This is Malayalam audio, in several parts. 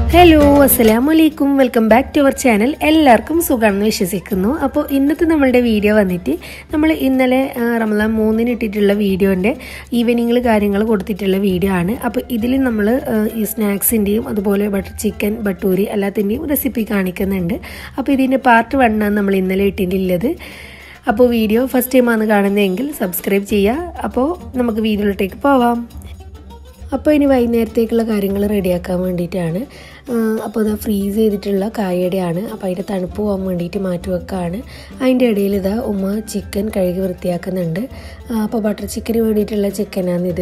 ഹലോ അസ്സലാമു അലൈക്കും welcome back to our channel എല്ലാവർക്കും സുഖമാണെന്ന് വിശ്വസിക്കുന്നു അപ്പോൾ ഇന്നത്തെ നമ്മളുടെ വീഡിയോ വന്നിട്ട് നമ്മൾ ഇന്നലെ ആ, റമദാൻ മൂന്നിന് ഇട്ടിട്ടുള്ള വീഡിയോൻ്റെ ഈവനിങ്ങിൽ കാര്യങ്ങൾ കൊടുത്തിട്ടുള്ള വീഡിയോ ആണ് അപ്പോൾ ഇതിൽ നമ്മൾ ഈ സ്നാക്സിൻ്റെയും അതുപോലെ ബട്ടർ ചിക്കൻ ബട്ടൂരി എല്ലാത്തിൻ്റെയും റെസിപ്പി കാണിക്കുന്നുണ്ട് അപ്പോൾ ഇതിൻ്റെ പാർട്ട് വണ്ണാണ് നമ്മൾ ഇന്നലെ ഇട്ടിട്ടുള്ളത് അപ്പോൾ വീഡിയോ ഫസ്റ്റ് ടൈമാണ് കാണുന്നതെങ്കിൽ സബ്സ്ക്രൈബ് ചെയ്യുക അപ്പോൾ നമുക്ക് വീഡിയോയിലോട്ടേക്ക് പോവാം അപ്പോൾ ഇനി വൈകുന്നേരത്തേക്കുള്ള കാര്യങ്ങൾ റെഡിയാക്കാൻ വേണ്ടിയിട്ടാണ് അപ്പോൾ ഇതാ ഫ്രീസ് ചെയ്തിട്ടുള്ള കായയുടെയാണ് അപ്പോൾ അതിൻ്റെ തണുപ്പ് പോകാൻ വേണ്ടിയിട്ട് മാറ്റി വെക്കുകയാണ് അതിൻ്റെ ഇടയിൽ ഇതാ ഉമ്മ ചിക്കൻ കഴുകി വൃത്തിയാക്കുന്നുണ്ട് ആ, അപ്പോൾ ബട്ടർ ചിക്കന് വേണ്ടിയിട്ടുള്ള ചിക്കനാണിത്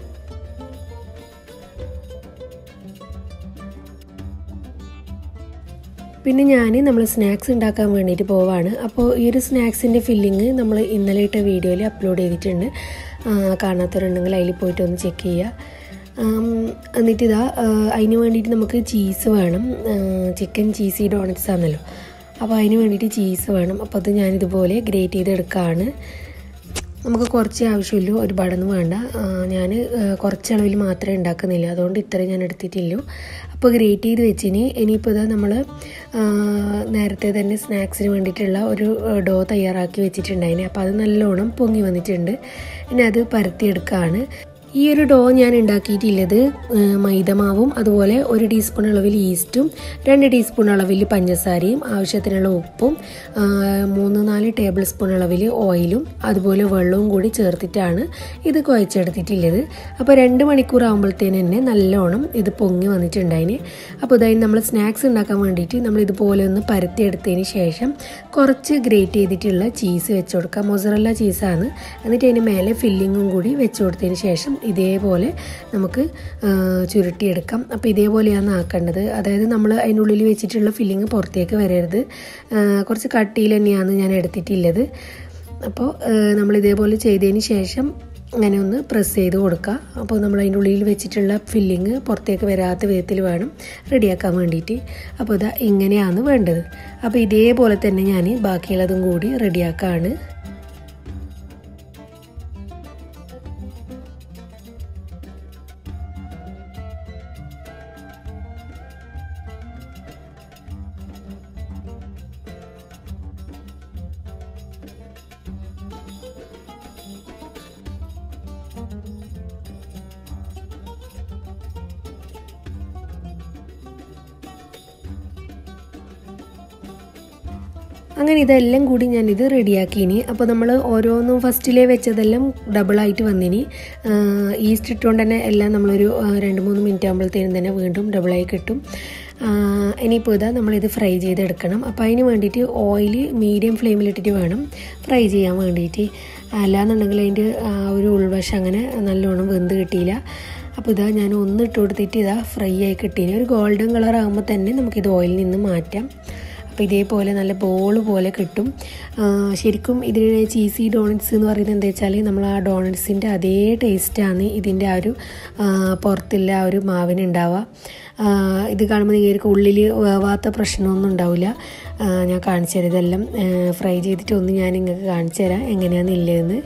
പിന്നെ ഞാൻ നമ്മൾ സ്നാക്സ് ഉണ്ടാക്കാൻ വേണ്ടിയിട്ട് പോവാണ് അപ്പോൾ ഈ ഒരു സ്നാക്സിൻ്റെ ഫില്ലിങ് നമ്മൾ ഇന്നലെ ഇട്ട വീഡിയോയിൽ അപ്ലോഡ് ചെയ്തിട്ടുണ്ട് ആ, കാണാത്തവരുണ്ടെങ്കിൽ അതിൽ പോയിട്ട് ഒന്ന് ചെക്ക് ചെയ്യുക ആം, എന്നിട്ട് ഇതാ ആ, അതിന് വേണ്ടിയിട്ട് നമുക്ക് ചീസ് വേണം ചിക്കൻ ചീസി ഡോണറ്റ്സ് ആണല്ലോ അപ്പോൾ അതിന് വേണ്ടിയിട്ട് ചീസ് വേണം അപ്പോൾ അത് ഞാനിതുപോലെ ഗ്രേറ്റ് ചെയ്തെടുക്കുകയാണ് നമുക്ക് കുറച്ച് ആവശ്യമില്ലൂ ഒരുപാടൊന്നും വേണ്ട ഞാൻ കുറച്ച് അളവിൽ മാത്രമേ ഉണ്ടാക്കുന്നില്ല അതുകൊണ്ട് ഇത്രയും ഞാൻ എടുത്തിട്ടില്ലൂ അപ്പോൾ ഗ്രേറ്റ് ചെയ്ത് വെച്ചിനി ഇനിയിപ്പോൾ ഇതാ നമ്മൾ നേരത്തെ തന്നെ സ്നാക്സിന് വേണ്ടിയിട്ടുള്ള ഒരു ഡോ തയ്യാറാക്കി വെച്ചിട്ടുണ്ടായിന് അപ്പോൾ അത് നല്ലോണം പൊങ്ങി വന്നിട്ടുണ്ട് ഇനി അത് പരത്തിയെടുക്കുകയാണ് ഈ ഒരു ഡോ ഞാൻ ഉണ്ടാക്കിയിട്ടുള്ളത് ഏഹ്, മൈദമാവും അതുപോലെ ഒരു ടീസ്പൂൺ അളവിൽ ഈസ്റ്റും രണ്ട് ടീസ്പൂൺ അളവിൽ പഞ്ചസാരയും ആവശ്യത്തിനുള്ള ഉപ്പും ആ, മൂന്ന് നാല് ടേബിൾ സ്പൂൺ അളവിൽ ഓയിലും അതുപോലെ വെള്ളവും കൂടി ചേർത്തിട്ടാണ് ഇത് കുഴച്ചെടുത്തിട്ടുള്ളത് അപ്പോൾ രണ്ട് മണിക്കൂർ ആകുമ്പോഴത്തേന് തന്നെ നല്ലോണം ഇത് പൊങ്ങി വന്നിട്ടുണ്ടായിന് അപ്പോൾ ഇതായി നമ്മൾ സ്നാക്സ് ഉണ്ടാക്കാൻ വേണ്ടിയിട്ട് നമ്മൾ ഇതുപോലെ ഒന്ന് പരത്തിയെടുത്തതിന് ശേഷം കുറച്ച് ഗ്രേറ്റ് ചെയ്തിട്ടുള്ള ചീസ് വെച്ച് കൊടുക്കുക മൊസറല്ല ചീസാണ് എന്നിട്ട് അതിന് മേലെ ഫില്ലിങ്ങും കൂടി വെച്ച് കൊടുത്തതിന് ശേഷം ഇതേപോലെ നമുക്ക് ആ, ചുരുട്ടിയെടുക്കാം അപ്പോൾ ഇതേപോലെയാണ് ആക്കേണ്ടത് അതായത് നമ്മൾ അതിനുള്ളിൽ വെച്ചിട്ടുള്ള ഫില്ലിങ് പുറത്തേക്ക് വരരുത് ആ, കുറച്ച് കട്ടിയിൽ തന്നെയാണ് ഞാൻ എടുത്തിട്ടുള്ളത് അപ്പോൾ ആ, നമ്മൾ ഇതേപോലെ ചെയ്തതിന് ശേഷം അങ്ങനെ ഒന്ന് പ്രസ് ചെയ്ത് കൊടുക്കുക അപ്പോൾ നമ്മൾ അതിൻ്റെ ഉള്ളിൽ വെച്ചിട്ടുള്ള ഫില്ലിങ് പുറത്തേക്ക് വരാത്ത വിധത്തിൽ വേണം റെഡിയാക്കാൻ വേണ്ടിയിട്ട് അപ്പോൾ ഇതാ ഇങ്ങനെയാണ് വേണ്ടത് അപ്പോൾ ഇതേപോലെ തന്നെ ഞാൻ ബാക്കിയുള്ളതും കൂടി റെഡിയാക്കാണ് അങ്ങനെ ഇതെല്ലാം കൂടി ഞാനിത് റെഡിയാക്കിനി അപ്പോൾ നമ്മൾ ഓരോന്നും ഫസ്റ്റിലേ വെച്ചതെല്ലാം ഡബിളായിട്ട് വന്നിനി ഈസ്റ്റ് ഇട്ടുകൊണ്ട് തന്നെ എല്ലാം നമ്മളൊരു ആ, രണ്ട് മൂന്ന് മിനിറ്റ് ആകുമ്പോഴത്തേനും തന്നെ വീണ്ടും ഡബിളായി കിട്ടും ആ, ഇനിയിപ്പോൾ ഇതാ നമ്മളിത് ഫ്രൈ ചെയ്തെടുക്കണം അപ്പോൾ അതിന് വേണ്ടിയിട്ട് ഓയിൽ മീഡിയം ഫ്ലെയിമിലിട്ടിട്ട് വേണം ഫ്രൈ ചെയ്യാൻ വേണ്ടിയിട്ട് അല്ലാന്നുണ്ടെങ്കിൽ അതിൻ്റെ ആ ഒരു ഉൾവശം അങ്ങനെ നല്ലോണം വെന്ത് കിട്ടിയില്ല അപ്പോൾ ഇതാ ഞാൻ ഒന്ന് ഇട്ട് കൊടുത്തിട്ട് ഇതാ ഫ്രൈ ആയി കിട്ടീനി ഒരു ഗോൾഡൻ കളർ ആകുമ്പോൾ തന്നെ നമുക്കിത് ഓയിലിൽ നിന്ന് മാറ്റാം അപ്പോൾ ഇതേപോലെ നല്ല ബോൾ പോലെ കിട്ടും ആ, ശരിക്കും ഇതിന് ചീസി ഡോണറ്റ്സ് എന്ന് പറയുന്നത് എന്താ വെച്ചാൽ നമ്മൾ ആ ഡോണറ്റ്സിൻ്റെ അതേ ടേസ്റ്റാണ് ഇതിൻ്റെ ആ ഒരു ആ, പുറത്തുള്ള ആ ഒരു മാവിന് ഉണ്ടാവുക ആ, ഇത് കാണുമ്പോൾ നിങ്ങൾക്ക് ഉള്ളിൽ വേവാത്ത പ്രശ്നമൊന്നും ഉണ്ടാവില്ല ആ, ഞാൻ കാണിച്ചു തരാം ഇതെല്ലാം ഫ്രൈ ചെയ്തിട്ട് ഒന്ന് ഞാൻ നിങ്ങൾക്ക് കാണിച്ചു തരാം എങ്ങനെയാണെന്നില്ലെന്ന്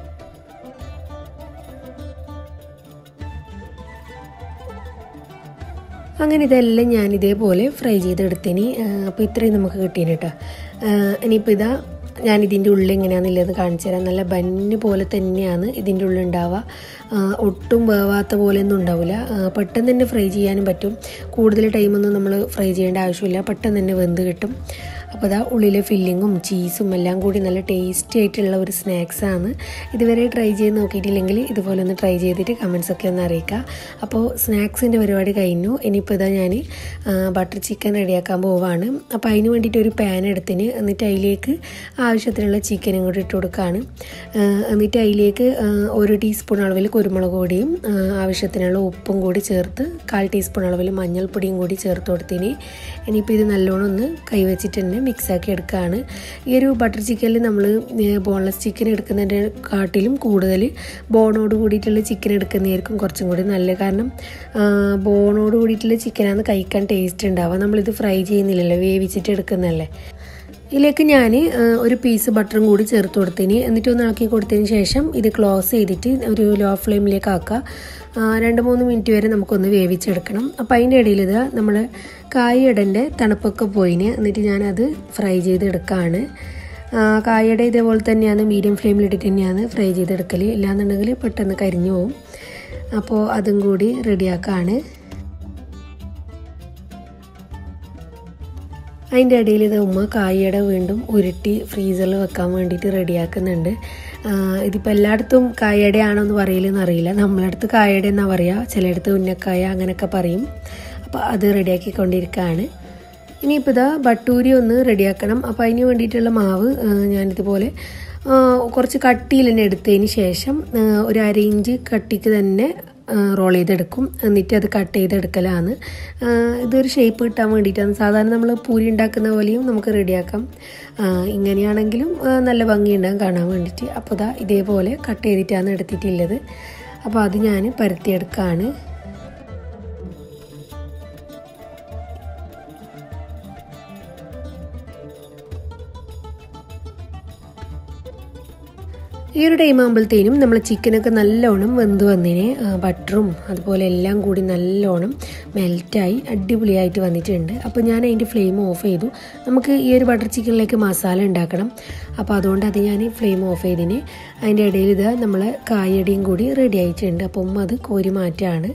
അങ്ങനെ ഇതെല്ലാം ഞാൻ ഇതേപോലെ ഫ്രൈ ചെയ്തെടുത്തിന് അപ്പോൾ ഇത്രയും നമുക്ക് കിട്ടീന് കേട്ടോ ഇനിയിപ്പോൾ ഇതാ ഞാൻ ഇതിൻ്റെ ഉള്ളിൽ എങ്ങനെയാണെന്നുള്ളത് കാണിച്ചു തരാം നല്ല ബന്ന് പോലെ തന്നെയാണ് ഇതിൻ്റെ ഉള്ളിൽ ഉണ്ടാവുക ആ, ഒട്ടും വേവാത്ത പോലെയൊന്നും ഉണ്ടാവില്ല ആ, പെട്ടെന്ന് തന്നെ ഫ്രൈ ചെയ്യാനും പറ്റും കൂടുതൽ ടൈമൊന്നും നമ്മൾ ഫ്രൈ ചെയ്യേണ്ട ആവശ്യമില്ല പെട്ടെന്ന് തന്നെ വെന്ത് കിട്ടും അപ്പോൾ അതാ ഉള്ളിലെ ഫില്ലിങ്ങും ചീസും എല്ലാം കൂടി നല്ല ടേസ്റ്റി ആയിട്ടുള്ള ഒരു സ്നാക്സാണ് ഇതുവരെ ട്രൈ ചെയ്ത് നോക്കിയിട്ടില്ലെങ്കിൽ ഇതുപോലെ ഒന്ന് ട്രൈ ചെയ്തിട്ട് കമൻസ് ഒക്കെ ഒന്ന് അറിയിക്കുക അപ്പോൾ സ്നാക്സിൻ്റെ പരിപാടി കഴിഞ്ഞു ഇനിയിപ്പോൾ ഇതാ ഞാൻ ബട്ടർ ചിക്കൻ റെഡിയാക്കാൻ പോവാണ് അപ്പോൾ അതിന് വേണ്ടിയിട്ട് ഒരു പാൻ എടുത്തിന് എന്നിട്ട് അതിലേക്ക് ആവശ്യത്തിനുള്ള ചിക്കനും കൂടി ഇട്ട് കൊടുക്കുകയാണ് ആ, എന്നിട്ട് അതിലേക്ക് ആ, ഒരു ടീസ്പൂൺ അളവിൽ കുരുമുളക് പൊടിയും ആ, ആവശ്യത്തിനുള്ള ഉപ്പും കൂടി ചേർത്ത് കാൽ ടീസ്പൂൺ അളവിൽ മഞ്ഞൾപ്പൊടിയും കൂടി ചേർത്ത് കൊടുത്തിന് ഇനിയിപ്പോൾ ഇത് നല്ലോണം ഒന്ന് കൈവച്ചിട്ട് തന്നെ മിക്സാക്കി എടുക്കുകയാണ് ഈ ഒരു ബട്ടർ ചിക്കനിൽ നമ്മൾ ബോൺലെസ് ചിക്കൻ എടുക്കുന്നതിൻ്റെ കാട്ടിലും കൂടുതൽ ബോണോട് കൂടിയിട്ടുള്ള ചിക്കൻ എടുക്കുന്നതായിരിക്കും കുറച്ചും കൂടി നല്ലത് കാരണം ആ, ബോണോട് കൂടിയിട്ടുള്ള ചിക്കനാണ് കഴിക്കാൻ ടേസ്റ്റ് ഉണ്ടാവുക നമ്മളിത് ഫ്രൈ ചെയ്യുന്നില്ലല്ലോ വേവിച്ചിട്ട് എടുക്കുന്നതല്ലേ ഇതിലേക്ക് ഞാൻ ഒരു പീസ് ബട്ടറും കൂടി ചേർത്ത് കൊടുത്തിന് എന്നിട്ട് ഒന്ന് ഇളക്കി കൊടുത്തതിന് ശേഷം ഇത് ക്ലോസ് ചെയ്തിട്ട് ഒരു ലോ ഫ്ലെയിമിലേക്ക് ആക്കുക ആ, രണ്ട് മൂന്ന് മിനിറ്റ് വരെ നമുക്കൊന്ന് വേവിച്ചെടുക്കണം അപ്പോൾ അതിൻ്റെ ഇടയിൽ ഇത് നമ്മൾ കായടൻ്റെ തണുപ്പൊക്കെ പോയിന് എന്നിട്ട് ഞാനത് ഫ്രൈ ചെയ്തെടുക്കുകയാണ് ആ, കായയുടെ ഇതേപോലെ തന്നെയാണ് മീഡിയം ഫ്ലെയിമിലിട്ടിട്ട് തന്നെയാണ് ഫ്രൈ ചെയ്തെടുക്കൽ ഇല്ലാന്നുണ്ടെങ്കിൽ പെട്ടെന്ന് കരിഞ്ഞു പോകും അപ്പോൾ അതും കൂടി റെഡിയാക്കുകയാണ് അതിൻ്റെ ഇടയിൽ ഇത് ഉമ്മ കായയുടെ വീണ്ടും ഉരുട്ടി ഫ്രീസറിൽ വെക്കാൻ വേണ്ടിയിട്ട് റെഡിയാക്കുന്നുണ്ട് ഇതിപ്പോൾ എല്ലായിടത്തും കായയുടെ ആണോ എന്ന് പറയില്ലെന്ന് അറിയില്ല നമ്മളടുത്ത് കായയുടെ എന്നാ പറയുക ചിലയിടത്ത് ഉന്നക്കായ അങ്ങനെയൊക്കെ പറയും അപ്പോൾ അത് റെഡിയാക്കിക്കൊണ്ടിരിക്കുകയാണ് ഇനിയിപ്പോൾ ഇതാ ബട്ടൂരി ഒന്ന് റെഡിയാക്കണം അപ്പോൾ അതിന് വേണ്ടിയിട്ടുള്ള മാവ് ആ, ഞാനിതുപോലെ ആ, കുറച്ച് കട്ടിയിൽ തന്നെ എടുത്തതിന് ശേഷം ആ, ഒരു അര ഇഞ്ച് കട്ടിക്ക് തന്നെ റോൾ ചെയ്തെടുക്കും എന്നിട്ട് അത് കട്ട് ചെയ്തെടുക്കലാണ് ആ, ഇതൊരു ഷേപ്പ് കിട്ടാൻ വേണ്ടിയിട്ടാണ് സാധാരണ നമ്മൾ പൂരി ഉണ്ടാക്കുന്ന പോലെയും നമുക്ക് റെഡിയാക്കാം ആ, ഇങ്ങനെയാണെങ്കിലും ആ, നല്ല ഭംഗിയുണ്ടാകും കാണാൻ വേണ്ടിയിട്ട് അപ്പോൾ ഇതാ ഇതേപോലെ കട്ട് ചെയ്തിട്ടാണ് എടുത്തിട്ടുള്ളത് അപ്പോൾ അത് ഞാൻ പരത്തിയെടുക്കുകയാണ് ഈ ഒരു ടൈം ആകുമ്പോഴത്തേനും നമ്മൾ ചിക്കനൊക്കെ നല്ലോണം വെന്ത് വന്നതിന് ബട്ടറും അതുപോലെ എല്ലാം കൂടി നല്ലോണം മെൽറ്റായി അടിപൊളിയായിട്ട് വന്നിട്ടുണ്ട് അപ്പോൾ ഞാൻ അതിൻ്റെ ഫ്ലെയിം ഓഫ് ചെയ്തു നമുക്ക് ഈ ഒരു ബട്ടർ ചിക്കനിലേക്ക് മസാല ഉണ്ടാക്കണം അപ്പോൾ അതുകൊണ്ട് അത് ഞാൻ ഫ്ലെയിം ഓഫ് ചെയ്തിന് അതിൻ്റെ ഇടയിൽ ഇത് നമ്മൾ കായടിയും കൂടി റെഡി ആയിട്ടുണ്ട് അപ്പം അത് കോരി മാറ്റാണ്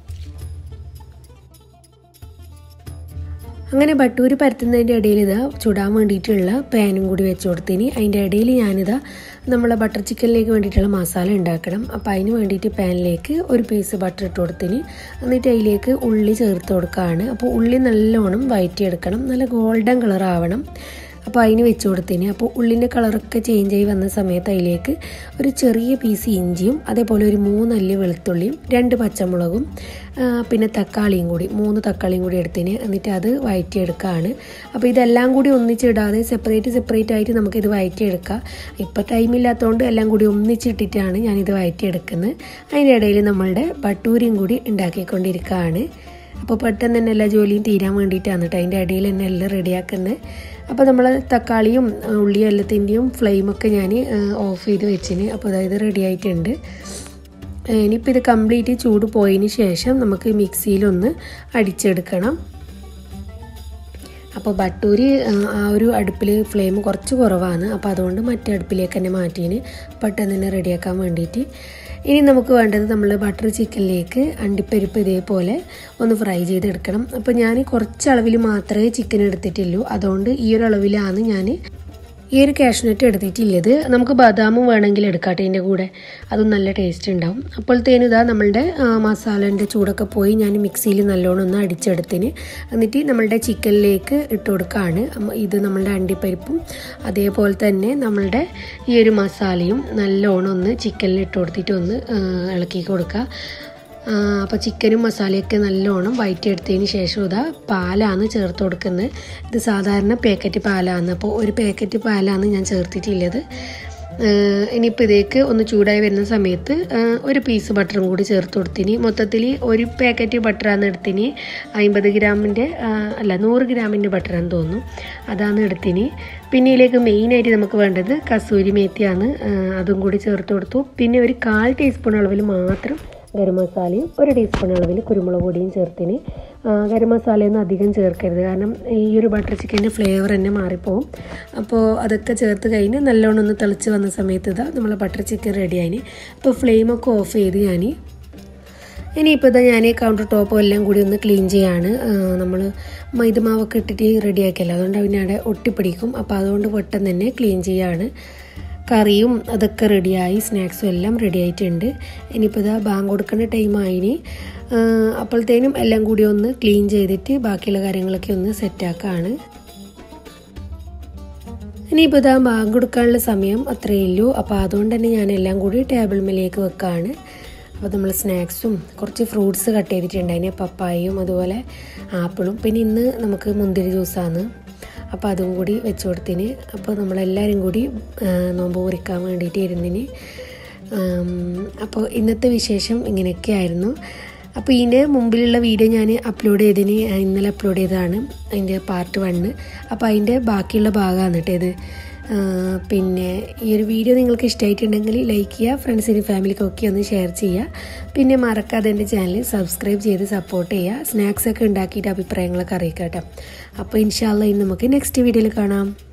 അങ്ങനെ ബട്ടൂര് പരത്തുന്നതിൻ്റെ ഇടയിൽ ഇതാ ചുടാൻ വേണ്ടിയിട്ടുള്ള പാനും കൂടി വെച്ച് കൊടുത്തിന് അതിൻ്റെ ഇടയിൽ ഞാനിതാ നമ്മളെ ബട്ടർ ചിക്കനിലേക്ക് വേണ്ടിയിട്ടുള്ള മസാല ഉണ്ടാക്കണം അപ്പോൾ അതിന് വേണ്ടിയിട്ട് പാനിലേക്ക് ഒരു പീസ് ബട്ടർ ഇട്ട് കൊടുത്തിന് എന്നിട്ട് അതിലേക്ക് ഉള്ളി ചേർത്ത് കൊടുക്കുകയാണ് അപ്പോൾ ഉള്ളി നല്ലോണം വഴറ്റിയെടുക്കണം നല്ല ഗോൾഡൻ കളർ ആവണം അപ്പോൾ അതിന് വെച്ച് കൊടുത്തിന് അപ്പോൾ ഉള്ളിൻ്റെ കളറൊക്കെ ചേഞ്ച് ആയി വന്ന സമയത്ത് അതിലേക്ക് ഒരു ചെറിയ പീസ് ഇഞ്ചിയും അതേപോലെ ഒരു മൂന്നല്ലി വെളുത്തുള്ളിയും രണ്ട് പച്ചമുളകും ആ, പിന്നെ തക്കാളിയും കൂടി മൂന്ന് തക്കാളിയും കൂടി എടുത്തിന് എന്നിട്ട് അത് വഴറ്റിയെടുക്കുകയാണ് അപ്പോൾ ഇതെല്ലാം കൂടി ഒന്നിച്ചിടാതെ സെപ്പറേറ്റ് സെപ്പറേറ്റ് ആയിട്ട് നമുക്കിത് വഴറ്റിയെടുക്കാം ഇപ്പോൾ ടൈമില്ലാത്തതുകൊണ്ട് എല്ലാം കൂടി ഒന്നിച്ചിട്ടിട്ടാണ് ഞാനിത് വഴറ്റിയെടുക്കുന്നത് അതിൻ്റെ ഇടയിൽ നമ്മളുടെ ബട്ടൂരിയും കൂടി ഉണ്ടാക്കിക്കൊണ്ടിരിക്കുകയാണ് അപ്പോൾ പെട്ടെന്ന് തന്നെ എല്ലാ ജോലിയും തീരാൻ വേണ്ടിയിട്ടാണ് കേട്ടോ അതിൻ്റെ അടിയിൽ തന്നെ എല്ലാം റെഡിയാക്കുന്നത് അപ്പോൾ നമ്മൾ തക്കാളിയും ആ, ഉള്ളിയും എല്ലാത്തിൻ്റെയും ഫ്ലെയിമൊക്കെ ഞാൻ ഓഫ് ചെയ്ത് വെച്ചിന് അപ്പോൾ അതായത് റെഡി ആയിട്ടുണ്ട് ഏ, ഇനിയിപ്പോൾ ഇത് കംപ്ലീറ്റ് ചൂട് പോയതിന് ശേഷം നമുക്ക് മിക്സിയിലൊന്ന് അടിച്ചെടുക്കണം അപ്പോൾ ബട്ടൂരി ആ, ആ ഒരു അടുപ്പിൽ ഫ്ലെയിം കുറച്ച് കുറവാണ് അപ്പോൾ അതുകൊണ്ട് മറ്റേ അടുപ്പിലേക്ക് തന്നെ മാറ്റീന് പെട്ടെന്ന് തന്നെ റെഡിയാക്കാൻ വേണ്ടിയിട്ട് ഇനി നമുക്ക് വേണ്ടത് നമ്മൾ ബട്ടർ ചിക്കനിലേക്ക് അണ്ടിപ്പരിപ്പ് ഇതേപോലെ ഒന്ന് ഫ്രൈ ചെയ്തെടുക്കണം അപ്പോൾ ഞാൻ കുറച്ച് അളവിൽ മാത്രമേ ചിക്കൻ എടുത്തിട്ടുള്ളൂ അതുകൊണ്ട് ഈ ഒരു അളവിലാണ് ഞാൻ ഈ ഒരു കാഷ്നട്ട് എടുത്തിട്ടുള്ളത് നമുക്ക് ബദാമും വേണമെങ്കിൽ എടുക്കാട്ടെ ഇതിൻ്റെ കൂടെ അതും നല്ല ടേസ്റ്റ് ഉണ്ടാവും അപ്പോഴത്തേനും ഇതാ നമ്മളുടെ മസാലേൻ്റെ ചൂടൊക്കെ പോയി ഞാൻ മിക്സിയിൽ നല്ലോണം ഒന്ന് അടിച്ചെടുത്തിന് എന്നിട്ട് നമ്മളുടെ ചിക്കനിലേക്ക് ഇട്ട് കൊടുക്കുകയാണ് അമ്മ- ഇത് നമ്മളുടെ അണ്ടിപ്പരിപ്പും അതേപോലെ തന്നെ നമ്മളുടെ ഈ ഒരു മസാലയും നല്ലോണം ഒന്ന് ചിക്കനിൽ ഇട്ട് കൊടുത്തിട്ട് ഒന്ന് ആ, ഇളക്കി കൊടുക്കുക അപ്പോൾ ചിക്കനും മസാലയൊക്കെ നല്ലോണം വയറ്റിയെടുത്തതിന് ശേഷം ഇതാ പാലാണ് ചേർത്ത് കൊടുക്കുന്നത് ഇത് സാധാരണ പാക്കറ്റ് പാലാണ് അപ്പോൾ ഒരു പാക്കറ്റ് പാലാണ് ഞാൻ ചേർത്തിട്ടുള്ളത് ആഹ് ഇനിയിപ്പോൾ ഇതിലേക്ക് ഒന്ന് ചൂടായി വരുന്ന സമയത്ത് ആഹ് ഒരു പീസ് ബട്ടറും കൂടി ചേർത്ത് കൊടുത്തിന് മൊത്തത്തിൽ ഒരു പാക്കറ്റ് ബട്ടറാണ് എടുത്തിന് അമ്പത് ഗ്രാമിൻ്റെ അല്ല നൂറ് ഗ്രാമിൻ്റെ ബട്ടറാന്ന് തോന്നുന്നു അതാണ് എടുത്തിന് പിന്നെ ഇതിലേക്ക് മെയിനായിട്ട് നമുക്ക് വേണ്ടത് കസൂരി മേത്തിയാണ് ആഹ് അതും കൂടി ചേർത്ത് കൊടുത്തു പിന്നെ ഒരു കാൽ ടീസ്പൂൺ അളവിൽ മാത്രം ഗരം മസാലയും ഒരു ടീസ്പൂൺ അളവിൽ കുരുമുളക് പൊടിയും ചേർത്തിന് ആ, ഗരം മസാലയൊന്നും അധികം ചേർക്കരുത് കാരണം ഈ ഒരു ബട്ടർ ചിക്കൻ്റെ ഫ്ലേവർ തന്നെ മാറിപ്പോവും അപ്പോൾ അതൊക്കെ ചേർത്ത് കഴിഞ്ഞ് നല്ലോണം ഒന്ന് തിളച്ച് വന്ന സമയത്ത് ഇതാ നമ്മൾ ബട്ടർ ചിക്കൻ റെഡിയായിന് അപ്പോൾ ഫ്ലെയിമൊക്കെ ഓഫ് ചെയ്ത് ഞാൻ ഇനിയിപ്പോൾ ഇതാ ഞാൻ കൗണ്ടർ ടോപ്പും എല്ലാം കൂടി ഒന്ന് ക്ലീൻ ചെയ്യാണ് നമ്മൾ മൈദമാവൊക്കെ ഇട്ടിട്ട് റെഡിയാക്കിയല്ലോ അതുകൊണ്ട് പിന്നെ അവിടെ ഒട്ടിപ്പിടിക്കും അപ്പോൾ അതുകൊണ്ട് പെട്ടെന്ന് തന്നെ ക്ലീൻ ചെയ്യാണ് കറിയും അതൊക്കെ റെഡിയായി സ്നാക്സും എല്ലാം റെഡി ആയിട്ടുണ്ട് ഇനിയിപ്പോൾ ഇതാ ബാങ്ക് കൊടുക്കേണ്ട ടൈമായിന് അപ്പോഴത്തേനും എല്ലാം കൂടി ഒന്ന് ക്ലീൻ ചെയ്തിട്ട് ബാക്കിയുള്ള കാര്യങ്ങളൊക്കെ ഒന്ന് സെറ്റാക്കാണ് ഇനിയിപ്പോൾ ഇതാ ബാങ്ക് കൊടുക്കാനുള്ള സമയം അത്രയേ ഉള്ളൂ അപ്പോൾ അതുകൊണ്ട് തന്നെ ഞാൻ എല്ലാം കൂടി ടേബിൾ മേലേക്ക് വെക്കുകയാണ് അപ്പോൾ നമ്മൾ സ്നാക്സും കുറച്ച് ഫ്രൂട്ട്സ് കട്ട് ചെയ്തിട്ടുണ്ട് അതിന് പപ്പായയും അതുപോലെ ആപ്പിളും പിന്നെ ഇന്ന് നമുക്ക് മുന്തിരി ജ്യൂസാണ് അപ്പോൾ അതും കൂടി വെച്ച് കൊടുത്തിന് അപ്പോൾ നമ്മളെല്ലാവരും കൂടി ആ, നോമ്പ് കുറിക്കാൻ വേണ്ടിയിട്ട് ഇരുന്നിന് ആം, അപ്പോൾ ഇന്നത്തെ വിശേഷം ഇങ്ങനെയൊക്കെയായിരുന്നു അപ്പോൾ ഇതിൻ്റെ മുമ്പിലുള്ള വീഡിയോ ഞാൻ അപ്ലോഡ് ചെയ്തതിന് ഇന്നലെ അപ്ലോഡ് ചെയ്തതാണ് അതിൻ്റെ പാർട്ട് വണ്ണ് അപ്പോൾ അതിൻ്റെ ബാക്കിയുള്ള ഭാഗമാണ് കേട്ടോ ഇത് ആ, പിന്നെ ഈ ഒരു വീഡിയോ നിങ്ങൾക്ക് ഇഷ്ടമായിട്ടുണ്ടെങ്കിൽ ലൈക്ക് ചെയ്യുക ഫ്രണ്ട്സിനും ഫാമിലിക്കൊക്കെ ഒന്ന് ഷെയർ ചെയ്യുക പിന്നെ മറക്കാതെ എൻ്റെ ചാനൽ സബ്സ്ക്രൈബ് ചെയ്ത് സപ്പോർട്ട് ചെയ്യുക സ്നാക്സ് ഒക്കെ ഉണ്ടാക്കിയിട്ട് അഭിപ്രായങ്ങളൊക്കെ അറിയിക്കാം കേട്ടോ അപ്പോൾ ഇൻഷാല്ല ഇന്ന് നമുക്ക് നെക്സ്റ്റ് വീഡിയോയിൽ കാണാം